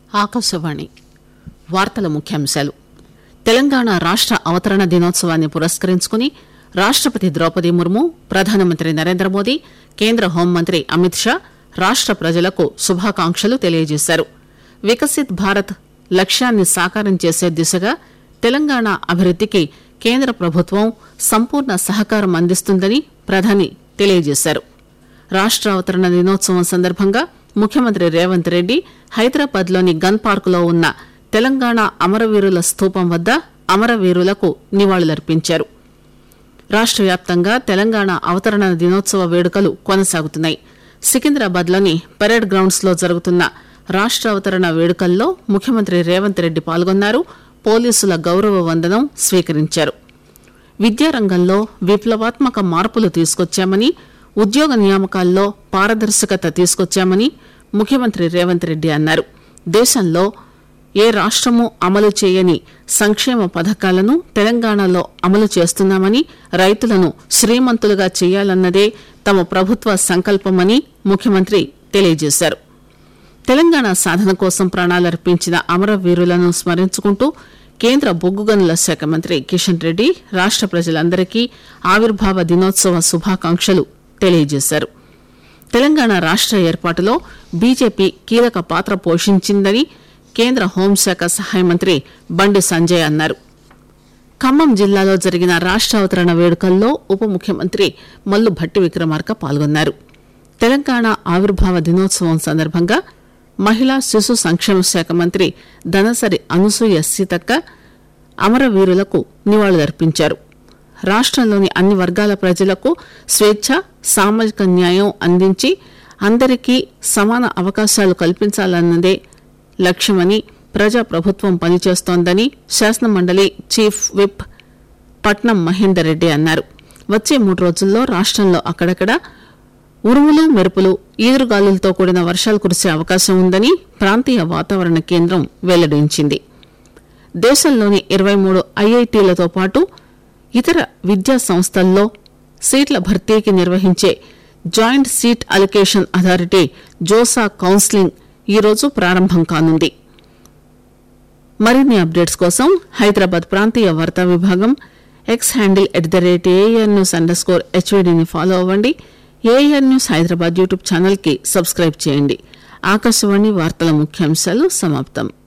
ఆకాశవాణి వార్తల ముఖ్యాంశాలు తెలంగాణ రాష్ట అవతరణ దినోత్సవాన్ని పురస్కరించుకుని రాష్టపతి ద్రౌపది ముర్ము ప్రధానమంత్రి నరేంద్ర మోదీ కేంద్ర హోంమంత్రి అమిత్ షా రాష్ట ప్రజలకు శుభాకాంక్షలు తెలియజేశారు వికసిత్ భారత్ లక్ష్యాన్ని సాకారం చేసే దిశగా తెలంగాణ అభివృద్దికి కేంద్ర ప్రభుత్వం సంపూర్ణ సహకారం అందిస్తుందని ప్రధాని తెలియజేశారు రాష్ట అవతరణ దినోత్సవం సందర్భంగా ముఖ్యమంత్రి రేవంత్ రెడ్డి హైదరాబాద్ లోని గన్ పార్కులో ఉన్న తెలంగాణ అమరవీరుల స్థూపం వద్ద అమరవీరులకు నివాళులర్పించారు రాష్ట వ్యాప్తంగా తెలంగాణ అవతరణ దినోత్సవ వేడుకలు కొనసాగుతున్నాయి సికింద్రాబాద్ లోని పరేడ్ గ్రౌండ్స్ లో జరుగుతున్న రాష్ట అవతరణ వేడుకల్లో ముఖ్యమంత్రి రేవంత్ రెడ్డి పాల్గొన్నారు పోలీసుల గౌరవ వందనం స్వీకరించారు విద్యారంగంలో విప్లవాత్మక మార్పులు తీసుకొచ్చామని ఉద్యోగ నియామకాల్లో పారదర్శకత తీసుకొచ్చామని ముఖ్యమంత్రి రేవంత్ రెడ్డి అన్నారు దేశంలో ఏ రాష్టము అమలు చేయని సంక్షేమ పథకాలను తెలంగాణలో అమలు చేస్తున్నామని రైతులను శ్రీమంతులుగా చేయాలన్నదే తమ ప్రభుత్వ సంకల్పమని ముఖ్యమంత్రి తెలియజేశారు తెలంగాణ సాధన కోసం ప్రాణాలర్పించిన అమరవీరులను స్మరించుకుంటూ కేంద్ర బొగ్గు గనుల శాఖ మంత్రి కిషన్ రెడ్డి రాష్ట ప్రజలందరికీ ఆవిర్భావ దినోత్సవ శుభాకాంక్షలు తెలియజేశారు తెలంగాణ రాష్ట ఏర్పాటులో బీజేపీ కీలక పాత్ర పోషించిందని కేంద్ర హోంశాఖ సహాయ మంత్రి బండి సంజయ్ అన్నారు ఖమ్మం జిల్లాలో జరిగిన రాష్ట అవతరణ వేడుకల్లో ఉప ముఖ్యమంత్రి మల్లు భట్టి విక్రమార్క పాల్గొన్నారు తెలంగాణ ఆవిర్భావ దినోత్సవం సందర్భంగా మహిళా శిశు సంక్షేమ శాఖ మంత్రి దనసరి అనసూయ సీతక్క అమరవీరులకు నివాళులర్పించారు రాష్టంలోని అన్ని వర్గాల ప్రజలకు స్వేచ్ఛ సామాజిక న్యాయం అందించి అందరికీ సమాన అవకాశాలు కల్పించాలన్నదే లక్ష్యమని ప్రజాప్రభుత్వం పనిచేస్తోందని శాసనమండలి చీఫ్ విప్ పట్నం మహేందర్ రెడ్డి అన్నారు వచ్చే మూడు రోజుల్లో రాష్టంలో అక్కడక్కడ ఉరుములు మెరుపులు ఈదురుగాలులతో కూడిన వర్షాలు కురిసే అవకాశం ఉందని ప్రాంతీయ వాతావరణ కేంద్రం వెల్లడించింది దేశంలోని ఇరవై మూడు ఐఐటీలతో పాటు ఇతర విద్యా సంస్థల్లో సీట్ల భర్తీకి నిర్వహించే joint seat allocation authority JoSAA counselling ఈరోజు ప్రారంభం కానుంది మరిన్ని అప్డేట్స్ కోసం హైదరాబాద్ ప్రాంతీయ వార్తా విభాగం X handle at the rate AIR news underscore హెచ్వీడీని ఫాలో అవ్వండి AIR news Hyderabad YouTube channel కి సబ్స్క్రైబ్ చేయండి ఆకాశవాణి వార్తల ముఖ్యాంశాలు సమాప్తం